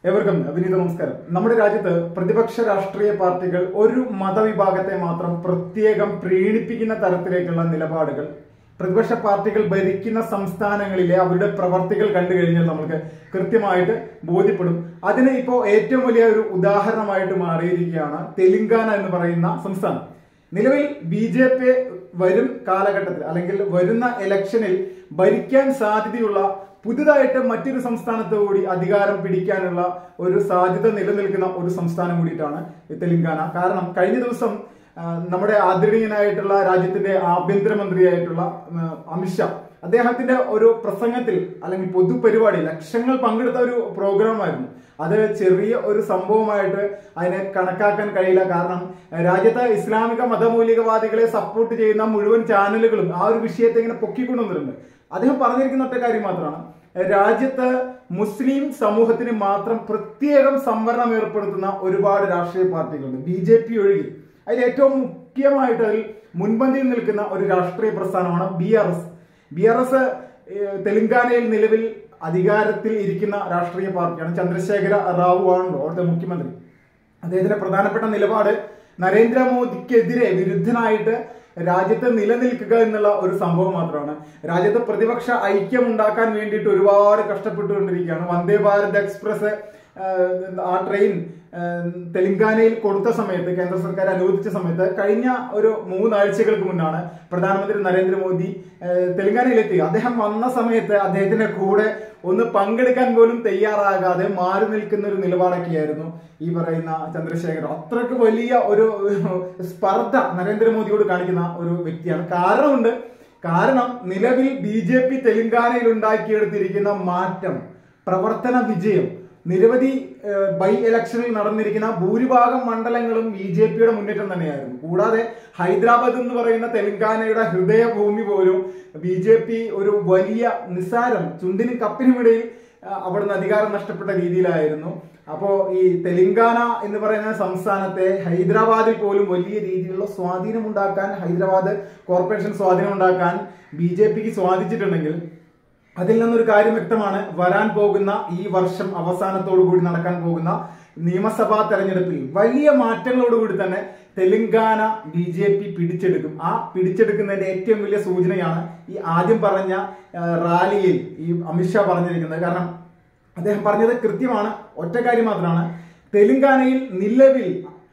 എവർക്കും വിനീത നമസ്കാരം നമ്മുടെ രാജ്യത്ത് പ്രതിപക്ഷ രാഷ്ട്രീയ പാർട്ടികൾ ഒരു മതവിഭാഗത്തെ മാത്രം പ്രത്യേകം പ്രീണിപ്പിക്കുന്ന തരത്തിലേക്കുള്ള നിലപാടുകൾ പ്രതിപക്ഷ പാർട്ടികൾ ഭരിക്കുന്ന സംസ്ഥാനങ്ങളിലെ അവരുടെ പ്രവർത്തികൾ കണ്ടു കഴിഞ്ഞാൽ നമുക്ക് കൃത്യമായിട്ട് ബോധ്യപ്പെടും അതിന് ഇപ്പോൾ ഏറ്റവും വലിയ ഒരു ഉദാഹരണമായിട്ട് മാറിയിരിക്കുകയാണ് തെലുങ്കാന എന്ന് പറയുന്ന സംസ്ഥാനം നിലവിൽ ബി ജെ പി വരും കാലഘട്ടത്തിൽ അല്ലെങ്കിൽ വരുന്ന ഇലക്ഷനിൽ ഭരിക്കാൻ സാധ്യതയുള്ള പുതുതായിട്ട് മറ്റൊരു സംസ്ഥാനത്ത് കൂടി അധികാരം പിടിക്കാനുള്ള ഒരു സാധ്യത നിലനിൽക്കുന്ന ഒരു സംസ്ഥാനം കൂടിയിട്ടാണ് ഈ തെലങ്കാന കാരണം കഴിഞ്ഞ ദിവസം ആ, നമ്മുടെ ആദരണീയനായിട്ടുള്ള രാജ്യത്തിന്റെ ആഭ്യന്തരമന്ത്രിയായിട്ടുള്ള ഉം, അമിത്ഷാ അദ്ദേഹത്തിന്റെ ഒരു പ്രസംഗത്തിൽ അല്ലെങ്കിൽ പൊതുപരിപാടി ലക്ഷങ്ങൾ പങ്കെടുത്ത ഒരു പ്രോഗ്രാമായിരുന്നു അത് ചെറിയ ഒരു സംഭവമായിട്ട് അതിനെ കണക്കാക്കാൻ കഴിയില്ല കാരണം രാജ്യത്തെ ഇസ്ലാമിക മതമൗലികവാദികളെ സപ്പോർട്ട് ചെയ്യുന്ന മുഴുവൻ ചാനലുകളും ആ ഒരു വിഷയത്തെ ഇങ്ങനെ പൊക്കിക്കൊണ്ടുവന്നിട്ടുണ്ട് അദ്ദേഹം പറഞ്ഞിരിക്കുന്ന ഒറ്റ കാര്യം മാത്രമാണ് രാജ്യത്ത് മുസ്ലിം സമൂഹത്തിന് മാത്രം പ്രത്യേകം സംവരണം ഏർപ്പെടുത്തുന്ന ഒരുപാട് രാഷ്ട്രീയ പാർട്ടികളുണ്ട് ബി ജെ പി ഒഴികെ അതിൽ ഏറ്റവും മുഖ്യമായിട്ട് അതിൽ മുൻപന്തിയിൽ നിൽക്കുന്ന ഒരു രാഷ്ട്രീയ പ്രസ്ഥാനമാണ് B R S B R S തെലങ്കാനയിൽ നിലവിൽ അധികാരത്തിൽ ഇരിക്കുന്ന രാഷ്ട്രീയ പാർട്ടിയാണ് ചന്ദ്രശേഖര റാവു ആണല്ലോ അവിടുത്തെ മുഖ്യമന്ത്രി അദ്ദേഹത്തിന്റെ പ്രധാനപ്പെട്ട നിലപാട് നരേന്ദ്രമോദിക്കെതിരെ വിരുദ്ധനായിട്ട് രാജ്യത്ത് നിലനിൽക്കുക എന്നുള്ള ഒരു സംഭവം മാത്രമാണ് രാജ്യത്ത് പ്രതിപക്ഷ ഐക്യം ഉണ്ടാക്കാൻ വേണ്ടിയിട്ട് ഒരുപാട് കഷ്ടപ്പെട്ടുകൊണ്ടിരിക്കുകയാണ് വന്ദേ ഭാരത് എക്സ്പ്രസ് ആഹ്, ആ ട്രെയിൻ ആഹ്, തെലങ്കാനയിൽ കൊടുത്ത സമയത്ത് കേന്ദ്ര സർക്കാർ അനുവദിച്ച സമയത്ത് കഴിഞ്ഞ ഒരു മൂന്നാഴ്ചകൾക്ക് മുന്നാണ് പ്രധാനമന്ത്രി നരേന്ദ്രമോദി ആഹ്, തെലങ്കാനയിലെത്തി അദ്ദേഹം വന്ന സമയത്ത് അദ്ദേഹത്തിന്റെ കൂടെ ഒന്ന് പങ്കെടുക്കാൻ പോലും തയ്യാറാകാതെ മാറി നിൽക്കുന്ന ഒരു നിലപാടൊക്കെയായിരുന്നു ഈ പറയുന്ന ചന്ദ്രശേഖർ അത്രക്ക് വലിയ ഒരു സ്പർദ്ധ നരേന്ദ്രമോദിയോട് കാണിക്കുന്ന ഒരു വ്യക്തിയാണ് കാരണമുണ്ട് കാരണം നിലവിൽ ബി ജെ പി തെലങ്കാനയിൽ ഉണ്ടാക്കിയെടുത്തിരിക്കുന്ന മാറ്റം പ്രവർത്തന വിജയം നിരവധി ഏഹ്, ബൈ ഇലക്ഷനിൽ നടന്നിരിക്കുന്ന ഭൂരിഭാഗം മണ്ഡലങ്ങളും ബി ജെ പിയുടെ മുന്നേറ്റം തന്നെയായിരുന്നു കൂടാതെ ഹൈദരാബാദ് എന്ന് പറയുന്ന തെലങ്കാനയുടെ ഹൃദയഭൂമി പോലും ബി ജെ പി ഒരു വലിയ നിസ്സാരം ചുണ്ടിനും കപ്പിനുമിടയിൽ ആ, അവിടുന്ന് അധികാരം നഷ്ടപ്പെട്ട രീതിയിലായിരുന്നു അപ്പോ ഈ തെലങ്കാന എന്ന് പറയുന്ന സംസ്ഥാനത്തെ ഹൈദരാബാദിൽ പോലും വലിയ രീതിയിലുള്ള സ്വാധീനം ഉണ്ടാക്കാൻ ഹൈദരാബാദ് കോർപ്പറേഷൻ സ്വാധീനം ഉണ്ടാക്കാൻ ബി ജെ പിക്ക് സ്വാധിച്ചിട്ടുണ്ടെങ്കിൽ അതിൽ നിന്നൊരു കാര്യം വ്യക്തമാണ് വരാൻ പോകുന്ന ഈ വർഷം അവസാനത്തോടു കൂടി നടക്കാൻ പോകുന്ന നിയമസഭാ തെരഞ്ഞെടുപ്പിൽ വലിയ മാറ്റങ്ങളോടുകൂടി തന്നെ തെലങ്കാന ബി ജെ പി പിടിച്ചെടുക്കും ആ പിടിച്ചെടുക്കുന്നതിന്റെ ഏറ്റവും വലിയ സൂചനയാണ് ഈ ആദ്യം പറഞ്ഞ ആ, റാലിയിൽ ഈ അമിത്ഷാ പറഞ്ഞിരിക്കുന്നത് കാരണം അദ്ദേഹം പറഞ്ഞത് കൃത്യമാണ് ഒറ്റ കാര്യം മാത്രമാണ് തെലങ്കാനയിൽ നിലവിൽ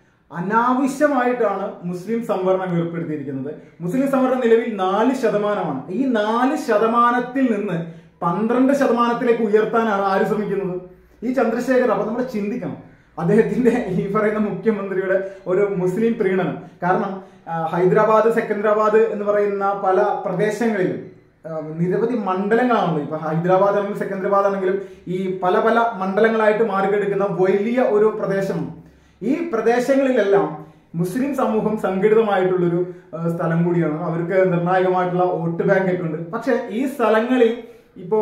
അനാവശ്യമായിട്ടാണ് മുസ്ലിം സംവരണം ഏർപ്പെടുത്തിയിരിക്കുന്നത് മുസ്ലിം സംവരണം നിലവിൽ നാല് ശതമാനമാണ് ഈ നാല് ശതമാനത്തിൽ നിന്ന് പന്ത്രണ്ട് ശതമാനത്തിലേക്ക് ഉയർത്താനാണ് ആര് ശ്രമിക്കുന്നത് ഈ ചന്ദ്രശേഖർ അപ്പൊ നമ്മൾ ചിന്തിക്കണം അദ്ദേഹത്തിന്റെ ഈ പറയുന്ന മുഖ്യമന്ത്രിയുടെ ഒരു മുസ്ലിം പ്രീണനം കാരണം ആ, ഹൈദരാബാദ് സെക്കന്ദരാബാദ് എന്ന് പറയുന്ന പല പ്രദേശങ്ങളിലും ആ, നിരവധി മണ്ഡലങ്ങളാണല്ലോ ഇപ്പൊ ഹൈദരാബാദ് ആണെങ്കിലും സെക്കന്ദരാബാദ് ആണെങ്കിലും ഈ പല പല മണ്ഡലങ്ങളായിട്ട് മാറിക്കെടുക്കുന്ന വലിയ ഒരു പ്രദേശമാണ് ഈ പ്രദേശങ്ങളിലെല്ലാം മുസ്ലിം സമൂഹം സംഘടിതമായിട്ടുള്ളൊരു ആ, സ്ഥലം കൂടിയാണ് അവർക്ക് നിർണായകമായിട്ടുള്ള വോട്ട് ബാങ്ക് ഒക്കെ ഉണ്ട് പക്ഷെ ഈ സ്ഥലങ്ങളിൽ ഇപ്പോ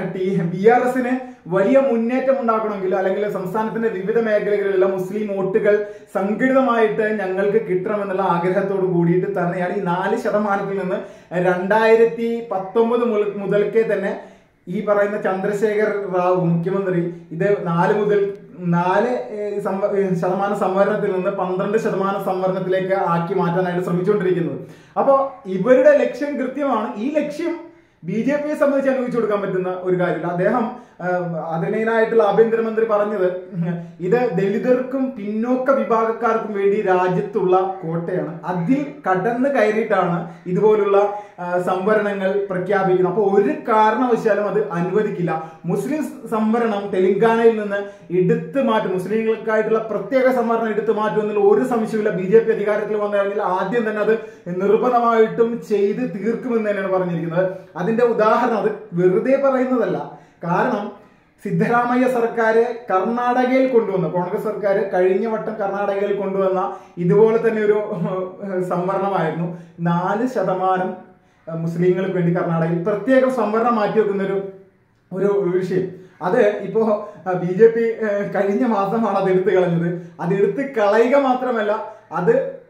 ബി ആർ എസിന് വലിയ മുന്നേറ്റം ഉണ്ടാക്കണമെങ്കിൽ അല്ലെങ്കിൽ സംസ്ഥാനത്തിന്റെ വിവിധ മേഖലകളിലുള്ള മുസ്ലിം വോട്ടുകൾ സംഘടിതമായിട്ട് ഞങ്ങൾക്ക് കിട്ടണമെന്നുള്ള ആഗ്രഹത്തോട് കൂടിയിട്ട് തന്നെയാണ് ഈ നാല് ശതമാനത്തിൽ നിന്ന് രണ്ടായിരത്തി പത്തൊമ്പത് മുതൽക്കേ തന്നെ ഈ പറയുന്ന ചന്ദ്രശേഖർ റാവു മുഖ്യമന്ത്രി ഇത് നാല് മുതൽ നാല് ഏഹ്, സംവ- ഏഹ്, ശതമാനം സംവരണത്തിൽ നിന്ന് പന്ത്രണ്ട് ശതമാനം സംവരണത്തിലേക്ക് ആക്കി മാറ്റാനായിട്ട് ശ്രമിച്ചുകൊണ്ടിരിക്കുന്നത് അപ്പോൾ ഇവരുടെ ലക്ഷ്യം കൃത്യമാണ് ഈ ലക്ഷ്യം ബി ജെ പിയെ സംബന്ധിച്ച് അനുഭവിച്ചു കൊടുക്കാൻ പറ്റുന്ന ഒരു കാര്യമില്ല അദ്ദേഹം ആദരണീയനായിട്ടുള്ള ആഭ്യന്തരമന്ത്രി പറഞ്ഞത് ഇത് ദളിതർക്കും പിന്നോക്ക വിഭാഗക്കാർക്കും വേണ്ടി രാജ്യത്തുള്ള കോട്ടയാണ് അതിൽ കടന്നു കയറിയിട്ടാണ് ഇതുപോലുള്ള ആ, സംവരണങ്ങൾ പ്രഖ്യാപിക്കുന്നത് അപ്പോൾ ഒരു കാരണവശാലും അത് അനുവദിക്കില്ല മുസ്ലിം സംവരണം തെലങ്കാനയിൽ നിന്ന് എടുത്തു മാറ്റും മുസ്ലിങ്ങൾക്കായിട്ടുള്ള പ്രത്യേക സംവരണം എടുത്തു മാറ്റും എന്നുള്ള ഒരു സംശയമില്ല ബി ജെ പി അധികാരത്തിൽ വന്നു കഴിഞ്ഞാൽ ആദ്യം തന്നെ അത് നിർബന്ധമായിട്ടും ചെയ്ത് തീർക്കുമെന്ന് തന്നെയാണ് പറഞ്ഞിരിക്കുന്നത് അതിന്റെ ഉദാഹരണം അത് വെറുതെ പറയുന്നതല്ല കാരണം സിദ്ധരാമയ്യ സർക്കാർ കർണാടകയിൽ കൊണ്ടുവന്ന കോൺഗ്രസ് സർക്കാർ കഴിഞ്ഞ വട്ടം കർണാടകയിൽ കൊണ്ടുവന്ന ഇതുപോലെ തന്നെ ഒരു സംവരണമായിരുന്നു നാല് ശതമാനം അഹ് മുസ്ലിങ്ങൾക്ക് വേണ്ടി കർണാടകയിൽ പ്രത്യേകം സംവരണം മാറ്റി വെക്കുന്ന ഒരു ഒരു വിഷയം അത് ഇപ്പോ ബി ജെ പി കഴിഞ്ഞ മാസമാണ് അത് എടുത്തു കളഞ്ഞത് അത് എടുത്ത് കളയുക മാത്രമല്ല അത്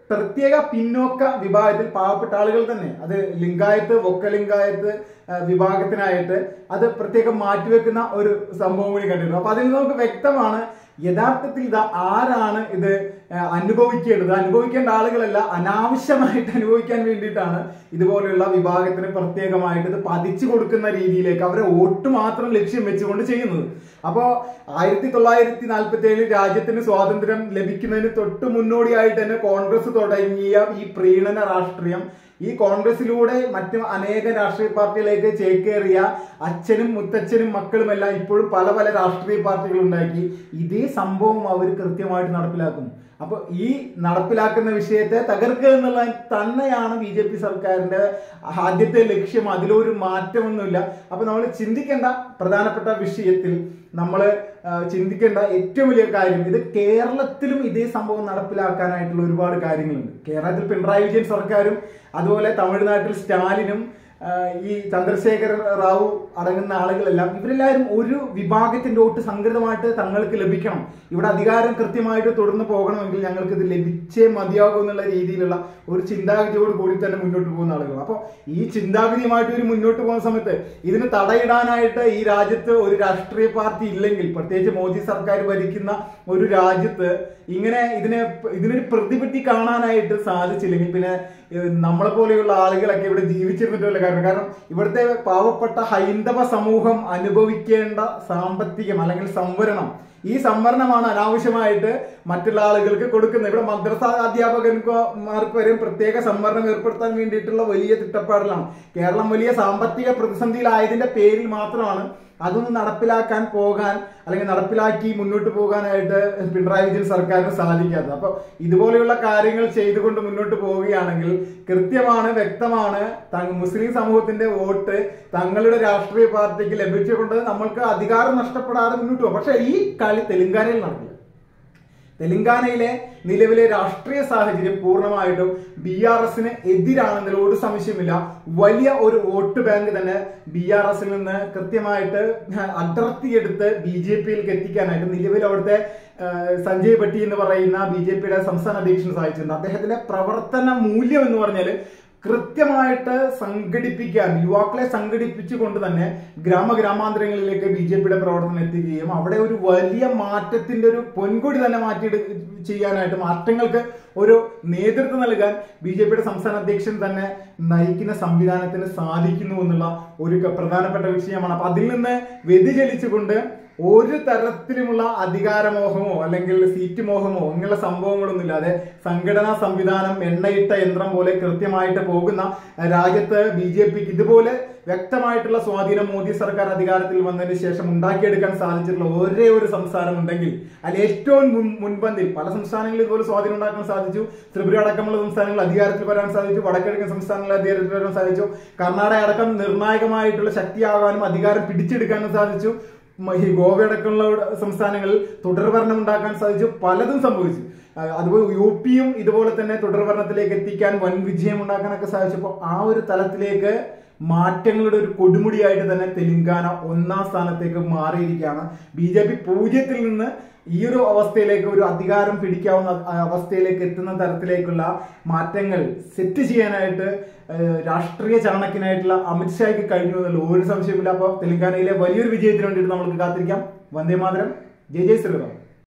പ്രത്യേക പിന്നോക്ക വിഭാഗത്തിൽ പാവപ്പെട്ട ആളുകൾ തന്നെ അത് ലിംഗായത്ത് വൊക്കലിംഗായത്ത് ആ, വിഭാഗത്തിനായിട്ട് അത് പ്രത്യേകം മാറ്റിവെക്കുന്ന ഒരു സംഭവം കൂടി കണ്ടിരുന്നു അപ്പൊ അതിൽ നിന്ന് നമുക്ക് വ്യക്തമാണ് യഥാർത്ഥത്തിൽ ഇത് ആരാണ് ഇത് ആ, അനുഭവിക്കേണ്ടത് അനുഭവിക്കേണ്ട ആളുകളല്ല അനാവശ്യമായിട്ട് അനുഭവിക്കാൻ വേണ്ടിയിട്ടാണ് ഇതുപോലെയുള്ള വിഭാഗത്തിന് പ്രത്യേകമായിട്ട് ഇത് പതിച്ചു കൊടുക്കുന്ന രീതിയിലേക്ക് അവരെ വോട്ട് മാത്രം ലക്ഷ്യം വെച്ചുകൊണ്ട് ചെയ്യുന്നത് അപ്പോ ആയിരത്തി തൊള്ളായിരത്തി നാൽപ്പത്തി ഏഴിൽ രാജ്യത്തിന് സ്വാതന്ത്ര്യം ലഭിക്കുന്നതിന് തൊട്ട് മുന്നോടിയായിട്ട് തന്നെ കോൺഗ്രസ് തുടങ്ങിയ ഈ പ്രീണന രാഷ്ട്രീയം ഈ കോൺഗ്രസിലൂടെ മറ്റു അനേക രാഷ്ട്രീയ പാർട്ടികളിലേക്ക് ചേക്കേറിയ അച്ഛനും മുത്തച്ഛനും മക്കളുമെല്ലാം ഇപ്പോഴും പല പല രാഷ്ട്രീയ പാർട്ടികൾ ഉണ്ടാക്കി ഇതേ സംഭവം അവർ കൃത്യമായിട്ട് നടപ്പിലാക്കുന്നു അപ്പൊ ഈ നടപ്പിലാക്കുന്ന വിഷയത്തെ തകർക്കുക എന്നുള്ള തന്നെയാണ് ബി ജെ പി സർക്കാരിന്റെ ആദ്യത്തെ ലക്ഷ്യം അതിലൊരു മാറ്റമൊന്നുമില്ല അപ്പൊ നമ്മൾ ചിന്തിക്കേണ്ട പ്രധാനപ്പെട്ട വിഷയത്തിൽ നമ്മൾ ചിന്തിക്കേണ്ട ഏറ്റവും വലിയ കാര്യം ഇത് കേരളത്തിലും ഇതേ സംഭവം നടപ്പിലാക്കാനായിട്ടുള്ള ഒരുപാട് കാര്യങ്ങളുണ്ട് കേരളത്തിൽ പിണറായി വിജയൻ സർക്കാരും അതുപോലെ തമിഴ്നാട്ടിൽ സ്റ്റാലിനും ആ, ഈ ചന്ദ്രശേഖര റാവു അടങ്ങുന്ന ആളുകളെല്ലാം ഇവരെല്ലാവരും ഒരു വിഭാഗത്തിന്റെ വോട്ട് സംഘടിതമായിട്ട് തങ്ങൾക്ക് ലഭിക്കണം ഇവിടെ അധികാരം കൃത്യമായിട്ട് തുടർന്ന് പോകണമെങ്കിൽ ഞങ്ങൾക്ക് ഇത് ലഭിച്ചേ മതിയാകൂ എന്നുള്ള രീതിയിലുള്ള ഒരു ചിന്താഗതിയോട് കൂടി തന്നെ മുന്നോട്ട് പോകുന്ന ആളുകൾ അപ്പോൾ ഈ ചിന്താഗതിയുമായിട്ട് ഒരു മുന്നോട്ട് പോകുന്ന സമയത്ത് ഇതിന് തടയിടാനായിട്ട് ഈ രാജ്യത്ത് ഒരു രാഷ്ട്രീയ പാർട്ടി ഇല്ലെങ്കിൽ പ്രത്യേകിച്ച് മോദി സർക്കാർ ഭരിക്കുന്ന ഒരു രാജ്യത്ത് ഇങ്ങനെ ഇതിനെ ഇതിനൊരു പ്രതിപറ്റി കാണാനായിട്ട് സാധിച്ചില്ലെങ്കിൽ പിന്നെ ഏഹ്, നമ്മളെ പോലെയുള്ള ആളുകളൊക്കെ ഇവിടെ ജീവിച്ചിരുന്നിട്ടുള്ള കാരണം കാരണം ഇവിടുത്തെ പാവപ്പെട്ട ഹൈന്ദവ സമൂഹം അനുഭവിക്കേണ്ട സാമ്പത്തികം അല്ലെങ്കിൽ സംവരണം ഈ സംവരണമാണ് അനാവശ്യമായിട്ട് മറ്റുള്ള ആളുകൾക്ക് കൊടുക്കുന്നത് ഇവിടെ മദ്രസ അധ്യാപകന്മാർക്ക് വരെ പ്രത്യേക സംവരണം ഏർപ്പെടുത്താൻ വേണ്ടിയിട്ടുള്ള വലിയ തിട്ടപ്പാടിലാണ് കേരളം വലിയ സാമ്പത്തിക പ്രതിസന്ധിയിലായതിന്റെ പേരിൽ മാത്രമാണ് അതൊന്ന് നടപ്പിലാക്കാൻ പോകാൻ അല്ലെങ്കിൽ നടപ്പിലാക്കി മുന്നോട്ട് പോകാനായിട്ട് പിണറായി വിജയൻ സർക്കാരിന് സാധിക്കാത്തത് അപ്പൊ ഇതുപോലെയുള്ള കാര്യങ്ങൾ ചെയ്തുകൊണ്ട് മുന്നോട്ട് പോവുകയാണെങ്കിൽ കൃത്യമാണ് വ്യക്തമാണ് തങ്ങ- മുസ്ലിം സമൂഹത്തിന്റെ വോട്ട് തങ്ങളുടെ രാഷ്ട്രീയ പാർട്ടിക്ക് ലഭിച്ചുകൊണ്ട് നമ്മൾക്ക് അധികാരം നഷ്ടപ്പെടാതെ മുന്നോട്ട് പോകും പക്ഷെ ഈ കളി തെലുങ്കാനയിൽ നടക്കില്ല തെലങ്കാനയിലെ നിലവിലെ രാഷ്ട്രീയ സാഹചര്യം പൂർണ്ണമായിട്ടും ബി ആർ എസിന് എതിരാണെന്നതിൽ ഒരു സംശയമില്ല വലിയ ഒരു വോട്ട് ബാങ്ക് തന്നെ ബി ആർ എസിൽ നിന്ന് കൃത്യമായിട്ട് അടർത്തിയെടുത്ത് ബി ജെ പിയിലേക്ക് എത്തിക്കാനായിട്ട് നിലവിൽ അവിടുത്തെ ആ, സഞ്ജയ് ഭട്ടി എന്ന് പറയുന്ന ബി ജെ പിയുടെ സംസ്ഥാന അധ്യക്ഷൻ സഹായിച്ചിട്ടുണ്ട് അദ്ദേഹത്തിന്റെ പ്രവർത്തന മൂല്യം എന്ന് പറഞ്ഞാൽ കൃത്യമായിട്ട് സംഘടിപ്പിക്കാൻ യുവാക്കളെ സംഘടിപ്പിച്ചുകൊണ്ട് തന്നെ ഗ്രാമഗ്രാമാന്തരങ്ങളിലേക്ക് ബി ജെ പിയുടെ പ്രവർത്തനം എത്തിക്കുകയും അവിടെ ഒരു വലിയ മാറ്റത്തിന്റെ ഒരു പൊൻകൊടി തന്നെ മാറ്റിയെടു ചെയ്യാനായിട്ട് മാറ്റങ്ങൾക്ക് ഒരു നേതൃത്വം നൽകാൻ ബി ജെ പിയുടെ സംസ്ഥാന അധ്യക്ഷൻ തന്നെ നയിക്കുന്ന സംവിധാനത്തിന് സാധിക്കുന്നു എന്നുള്ള ഒരു ക- പ്രധാനപ്പെട്ട വിഷയമാണ് അപ്പൊ അതിൽ നിന്ന് വ്യതിചലിച്ചുകൊണ്ട് ഒരു തരത്തിലുമുള്ള അധികാരമോഹമോ അല്ലെങ്കിൽ സീറ്റ് മോഹമോ ഇങ്ങനെയുള്ള സംഭവങ്ങളൊന്നും ഇല്ലാതെ സംഘടനാ സംവിധാനം എണ്ണയിട്ട യന്ത്രം പോലെ കൃത്യമായിട്ട് പോകുന്ന രാജ്യത്ത് ബി ജെ പിക്ക് ഇതുപോലെ വ്യക്തമായിട്ടുള്ള സ്വാധീനം മോദി സർക്കാർ അധികാരത്തിൽ വന്നതിന് ശേഷം ഉണ്ടാക്കിയെടുക്കാൻ സാധിച്ചിട്ടുള്ള ഒരേ ഒരു സംസ്ഥാനം ഉണ്ടെങ്കിൽ അതിൽ ഏറ്റവും മുൻ- മുൻപന്തിൽ പല സംസ്ഥാനങ്ങളിൽ ഇതുപോലെ സ്വാധീനം ഉണ്ടാക്കാൻ സാധിച്ചു ത്രിപുര അടക്കമുള്ള സംസ്ഥാനങ്ങൾ അധികാരത്തിൽ വരാൻ സാധിച്ചു വടക്കിഴക്കൻ സംസ്ഥാനങ്ങളിൽ അധികാരത്തിൽ വരാൻ സാധിച്ചു കർണാടക അടക്കം നിർണായകമായിട്ടുള്ള ശക്തിയാകാനും അധികാരം പിടിച്ചെടുക്കാനും സാധിച്ചു മ- ഈ ഗോവയടക്കമുള്ള സംസ്ഥാനങ്ങളിൽ തുടർഭരണം ഉണ്ടാക്കാൻ സാധിച്ചു പലതും സംഭവിച്ചു ആ, അതുപോലെ യു പിയും ഇതുപോലെ തന്നെ തുടർഭരണത്തിലേക്ക് എത്തിക്കാൻ വൻ വിജയം ഉണ്ടാക്കാനൊക്കെ സാധിച്ചപ്പോൾ ആ ഒരു തലത്തിലേക്ക് മാറ്റങ്ങളുടെ ഒരു കൊടുമുടിയായിട്ട് തന്നെ തെലങ്കാന ഒന്നാം സ്ഥാനത്തേക്ക് മാറിയിരിക്കുകയാണ് ബി ജെ പി പൂജ്യത്തിൽ നിന്ന് ഈ ഒരു അവസ്ഥയിലേക്ക് ഒരു അധികാരം പിടിക്കാവുന്ന അ- അവസ്ഥയിലേക്ക് എത്തുന്ന തരത്തിലേക്കുള്ള മാറ്റങ്ങൾ സെറ്റ് ചെയ്യാനായിട്ട് ഏഹ്, രാഷ്ട്രീയ ചാണക്യനായിട്ടുള്ള അമിത്ഷായ്ക്ക് കഴിഞ്ഞു എന്നുള്ള ഒരു സംശയമില്ല അപ്പോൾ തെലങ്കാനയിലെ വലിയൊരു വിജയത്തിന് വേണ്ടിയിട്ട് നമുക്ക് കാത്തിരിക്കാം വന്ദേ മാതരം ജയ് ജയ് ശ്രീറാം